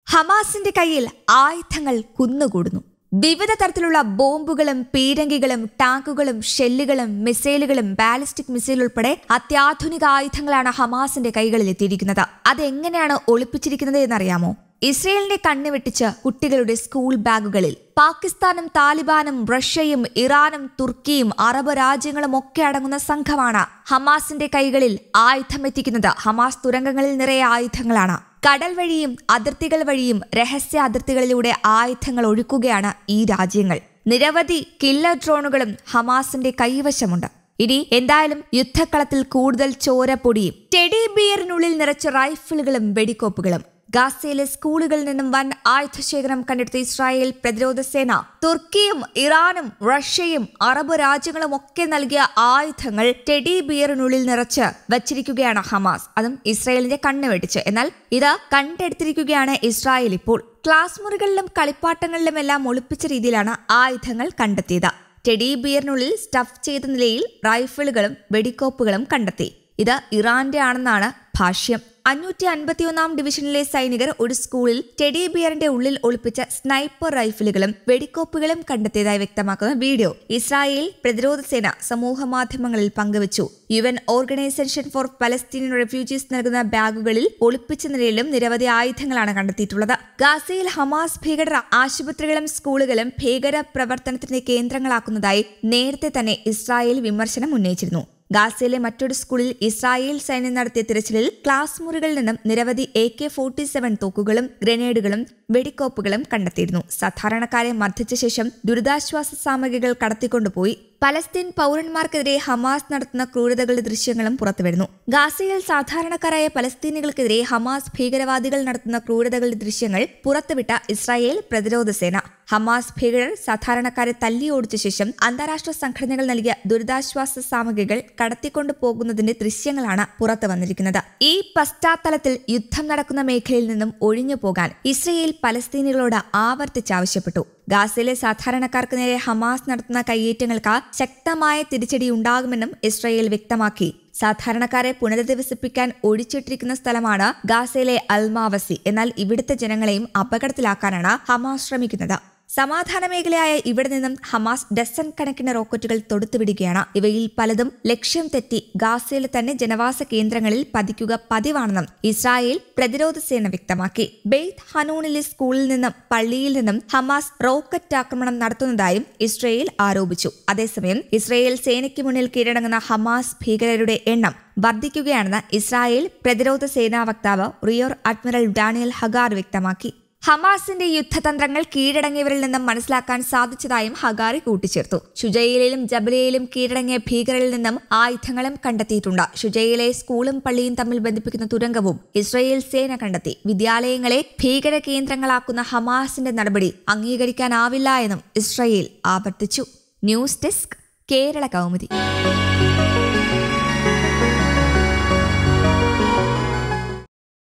ഹമാസിന്റെ കയ്യിൽ ആയുധങ്ങൾ കുന്നുകൂടുന്നു വിവിധ തരത്തിലുള്ള ബോംബുകളും പീരങ്കികളും ടാങ്കുകളും ഷെല്ലുകളും മിസൈലുകളും ബാലിസ്റ്റിക് മിസൈൽ ഉൾപ്പെടെ അത്യാധുനിക ആയുധങ്ങളാണ് ഹമാസിന്റെ കൈകളിൽ എത്തിയിരിക്കുന്നത് അതെങ്ങനെയാണ് ഒളിപ്പിച്ചിരിക്കുന്നത് എന്നറിയാമോ ഇസ്രയേലിന്റെ കണ്ണ് വെട്ടിച്ച് കുട്ടികളുടെ സ്കൂൾ ബാഗുകളിൽ പാകിസ്ഥാനും താലിബാനും റഷ്യയും ഇറാനും തുർക്കിയും അറബ് രാജ്യങ്ങളും ഒക്കെ അടങ്ങുന്ന സംഘമാണ് ഹമാസിന്റെ കൈകളിൽ ആയുധം എത്തിക്കുന്നത് ഹമാസ് തുരങ്കങ്ങളിൽ നിറയെ ആയുധങ്ങളാണ് കടൽ വഴിയും അതിർത്തികൾ വഴിയും രഹസ്യ അതിർത്തികളിലൂടെ ആയുധങ്ങൾ ഒഴുക്കുകയാണ് ഈ രാജ്യങ്ങൾ നിരവധി കില്ലർ ഡ്രോണുകളും ഹമാസിന്റെ കൈവശമുണ്ട് ഇനി എന്തായാലും യുദ്ധക്കളത്തിൽ കൂടുതൽ ചോര പൊടിയും ടെഡി ബിയറിനുള്ളിൽ നിറച്ച റൈഫിളുകളും വെടിക്കോപ്പുകളും ഗാസയിലെ സ്കൂളുകളിൽ നിന്നും വൻ ആയുധശേഖരം കണ്ടെടുത്ത ഇസ്രായേൽ പ്രതിരോധ സേന തുർക്കിയും ഇറാനും റഷ്യയും അറബ് രാജ്യങ്ങളും ഒക്കെ നൽകിയ ആയുധങ്ങൾ ടെഡി ബിയറിനുള്ളിൽ നിറച്ച് വച്ചിരിക്കുകയാണ് ഹമാസ് അതും ഇസ്രായേലിന്റെ കണ്ണ് വെട്ടിച്ച് എന്നാൽ ഇത് കണ്ടെടുത്തിരിക്കുകയാണ് ഇസ്രായേൽ ഇപ്പോൾ ക്ലാസ് മുറികളിലും കളിപ്പാട്ടങ്ങളിലും എല്ലാം ഒളിപ്പിച്ച രീതിയിലാണ് ആയുധങ്ങൾ കണ്ടെത്തിയത് ടെഡി ബിയറിനുള്ളിൽ സ്റ്റഫ് ചെയ്ത നിലയിൽ റൈഫിളുകളും വെടിക്കോപ്പുകളും കണ്ടെത്തി ഇത് ഇറാന്റെ ആണെന്നാണ് ഭാഷ്യം അഞ്ഞൂറ്റി അൻപത്തിയൊന്നാം ഡിവിഷനിലെ സൈനികർ ഒരു സ്കൂളിൽ ടെഡി ബിയറിന്റെ ഉള്ളിൽ ഒളിപ്പിച്ച സ്നൈപ്പർ റൈഫിലുകളും വെടിക്കോപ്പുകളും കണ്ടെത്തിയതായി വ്യക്തമാക്കുന്ന വീഡിയോ ഇസ്രായേൽ പ്രതിരോധ സേന സമൂഹ മാധ്യമങ്ങളിൽ പങ്കുവച്ചു U N organisation for Palestinian refugees നൽകുന്ന ബാഗുകളിൽ ഒളിപ്പിച്ച നിലയിലും നിരവധി ആയുധങ്ങളാണ് കണ്ടെത്തിയിട്ടുള്ളത് ഗാസയിൽ ഹമാസ് ഭീകരർ ആശുപത്രികളും സ്കൂളുകളും ഭീകര പ്രവർത്തനത്തിന്റെ കേന്ദ്രങ്ങളാക്കുന്നതായി നേരത്തെ തന്നെ ഇസ്രായേൽ വിമർശനം ഉന്നയിച്ചിരുന്നു ഗാസയിലെ മറ്റൊരു സ്കൂളിൽ ഇസ്രായേൽ സൈന്യം നടത്തിയ തിരച്ചിലിൽ ക്ലാസ് മുറികളിൽ നിന്നും നിരവധി എ കെ ഫോർട്ടി സെവൻ തോക്കുകളും ഗ്രനേഡുകളും വെടിക്കോപ്പുകളും കണ്ടെത്തിയിരുന്നു സാധാരണക്കാരെ മർദ്ദിച്ച ശേഷം ദുരിതാശ്വാസ സാമഗ്രികൾ കടത്തിക്കൊണ്ടുപോയി പലസ്തീൻ പൗരന്മാർക്കെതിരെ ഹമാസ് നടത്തുന്ന ക്രൂരതകളുടെ ദൃശ്യങ്ങളും പുറത്തുവരുന്നു ഗാസയിൽ സാധാരണക്കാരായ പലസ്തീനികൾക്കെതിരെ ഹമാസ് ഭീകരവാദികൾ നടത്തുന്ന ക്രൂരതകളുടെ ദൃശ്യങ്ങൾ പുറത്തുവിട്ട ഇസ്രായേൽ പ്രതിരോധ സേന ഹമാസ് ഭീകരർ സാധാരണക്കാരെ തല്ലിയോടിച്ച ശേഷം അന്താരാഷ്ട്ര സംഘടനകൾ നൽകിയ ദുരിതാശ്വാസ സാമഗ്രികൾ കടത്തിക്കൊണ്ടു പോകുന്നതിന്റെ ദൃശ്യങ്ങളാണ് പുറത്തു വന്നിരിക്കുന്നത് ഈ പശ്ചാത്തലത്തിൽ യുദ്ധം നടക്കുന്ന മേഖലയിൽ നിന്നും ഒഴിഞ്ഞു പോകാൻ ഇസ്രയേൽ പലസ്തീനികളോട് ആവർത്തിച്ചാവശ്യപ്പെട്ടു ഗാസയിലെ സാധാരണക്കാർക്ക് നേരെ ഹമാസ് നടത്തുന്ന കയ്യേറ്റങ്ങൾക്ക് ശക്തമായ തിരിച്ചടി ഉണ്ടാകുമെന്നും ഇസ്രയേൽ വ്യക്തമാക്കി സാധാരണക്കാരെ പുനരധിവസിപ്പിക്കാൻ ഒഴിച്ചിട്ടിരിക്കുന്ന സ്ഥലമാണ് ഗാസയിലെ അൽമാവസി എന്നാൽ ഇവിടുത്തെ ജനങ്ങളെയും അപകടത്തിലാക്കാനാണ് ഹമാസ് ശ്രമിക്കുന്നത് സമാധാന മേഖലയായ ഇവിടെ നിന്നും ഹമാസ് ഡസൻ കണക്കിന് റോക്കറ്റുകൾ തൊടുത്തുവിടുകയാണ് ഇവയിൽ പലതും ലക്ഷ്യം തെറ്റി ഗാസയിലെ തന്നെ ജനവാസ കേന്ദ്രങ്ങളിൽ പതിക്കുക പതിവാണെന്നും ഇസ്രായേൽ പ്രതിരോധ സേന വ്യക്തമാക്കി ബെയ്ത്ത് ഹനൂണിലെ സ്കൂളിൽ നിന്നും പള്ളിയിൽ നിന്നും ഹമാസ് റോക്കറ്റ് ആക്രമണം നടത്തുന്നതായും ഇസ്രയേൽ ആരോപിച്ചു അതേസമയം ഇസ്രയേൽ സേനയ്ക്ക് മുന്നിൽ കീഴടങ്ങുന്ന ഹമാസ് ഭീകരരുടെ എണ്ണം വർദ്ധിക്കുകയാണെന്ന് ഇസ്രായേൽ പ്രതിരോധ സേനാ വക്താവ് റിയോർ അഡ്മിറൽ ഡാനിയൽ ഹഗാർ വ്യക്തമാക്കി ഹമാസിന്റെ യുദ്ധതന്ത്രങ്ങൾ കീഴടങ്ങിയവരിൽ നിന്നും മനസ്സിലാക്കാൻ സാധിച്ചതായും ഹഗാറി കൂട്ടിച്ചേർത്തു ഷുജയിലും ജബലയിലും കീഴടങ്ങിയ ഭീകരരിൽ നിന്നും ആയുധങ്ങളും കണ്ടെത്തിയിട്ടുണ്ട് ഷുജയിലെ സ്കൂളും പള്ളിയും തമ്മിൽ ബന്ധിപ്പിക്കുന്ന തുരങ്കവും ഇസ്രയേൽ സേന കണ്ടെത്തി വിദ്യാലയങ്ങളെ ഭീകര കേന്ദ്രങ്ങളാക്കുന്ന ഹമാസിന്റെ നടപടി അംഗീകരിക്കാനാവില്ല എന്നും ഇസ്രയേൽ ആവർത്തിച്ചു ന്യൂസ് ഡെസ്ക് കേരള കൗമുദി